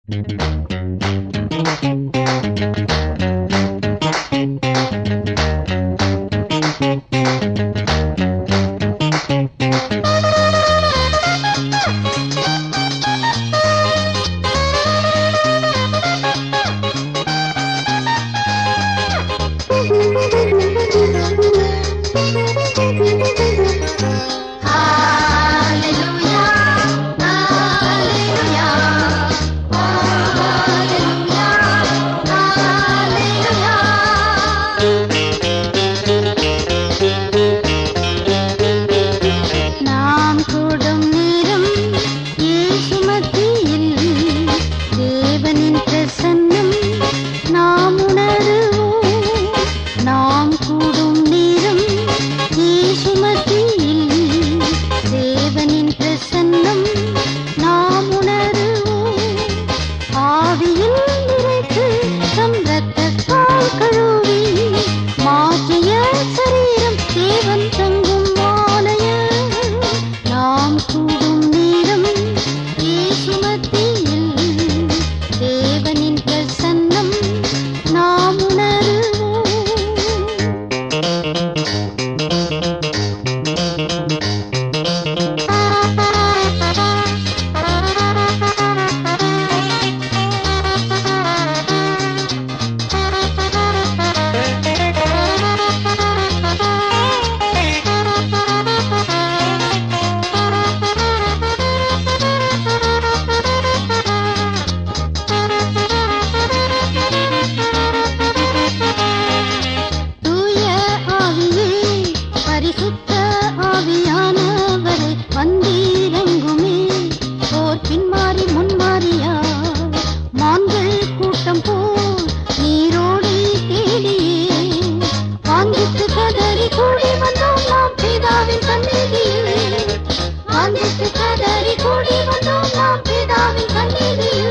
நாம் கூடும் நேரம் இயேசு மத்தியில் தேவனின் பிரசன்னம் நாம் உணருவோம் நாம் கூடும் நேரம் இயேசு மத்தியில் தேவனின் பிரசன்னம் நாம் உணருவோம் ஆவியில் நிறைத்து தம் ரத்தத்தால் கழுவி மாற்றிய சரீரம் தேவன் தங்கும் ஆலயம் நாம் கூடும் நேரம் இயேசு மத்தியில் தேவனின் பிரசன்னம் நாம் உணருவோம் தூய ஆவியே பரிசுத்த ஆவியானவரே வந்தீரங்குமே போர் பின்மாறி முன்மாறியா மான்கள் கூட்டம் போல் நீரோடி தேடியே வாங்கித்து கதறி கூடி வந்தோம் நாம் பிதாவின் சந்நிதியில் வாங்கித்து கதறி கூடி வந்தோம் நாம் பிதாவின் சந்நிதியில்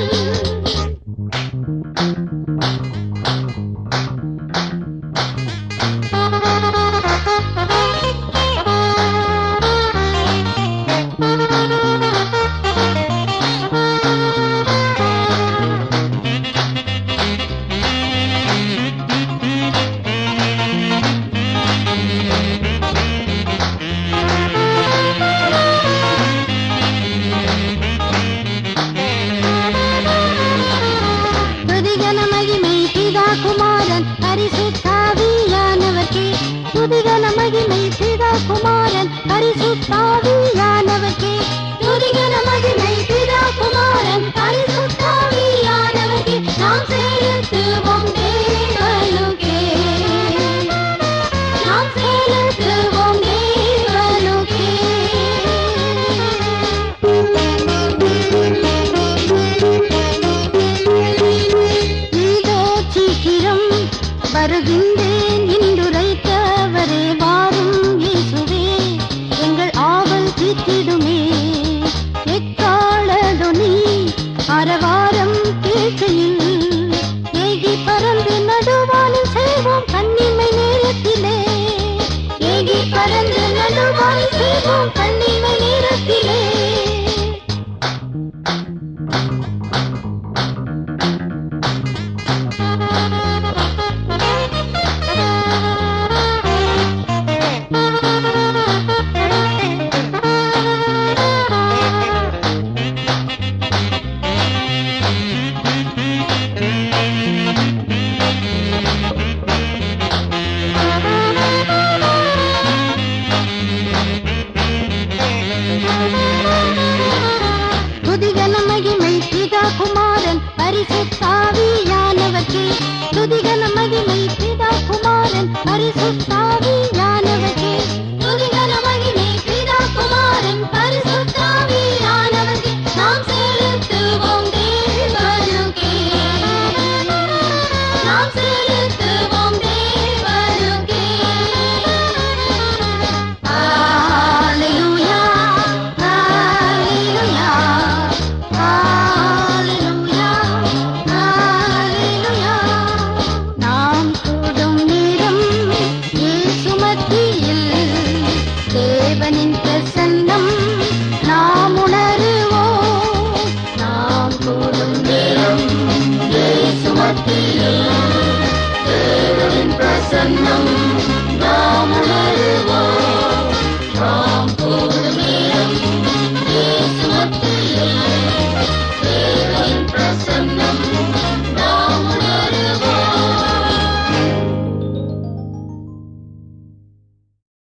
துதிகன மகிமை பிதா குமாரன் பரிசுத்தாவியானவர்க்கே துதிகன மகிமை பிதா குமாரன் பரிசுத்தாவியானவர்க்கே துதிகன மகிமை பிதா குமாரன் பரிசுத்தாவியானவர்க்கே நாம் செலுத்துவோம் தேவனுக்கே நாம் செலுத்துவோம் தேவனுக்கே இதோ சீக்கிரம் வருகின்றேன் இன்றுரைத்தவரே வாரும் இயேசுவே எங்கள் ஆவல் தீர்த்திடுமே எக்காளதொனி அரவாரம் கேட்கையில் ஏகி பறந்து நடுவானில் செய்வோம் கண்ணிமை நேரத்திலே ஏகி பறந்து நடுவானில் செய்வோம் கண்ணிமை நேரத்திலே துதிகன மகிமை பிதா குமாரன் பரிசுத்தாவியானவர்க்கே துதிகன மகிமை பிதா குமாரன் பரிசுத்தாவியானவர்க்கே துதிகன மகிமை பிதா குமாரன் பரிசுத்தாவியானவர்க்கே நாம் செலுத்துவோம் தேவனுக்கே நாம் செலுத்துவோம் தேவனுக்கே Hallelujah, hallelujah, hallelujah, பாடும் நேரம் இயேசு மத்தியில் தேவனின் பிரசன்னம் நாம் உணருவோம்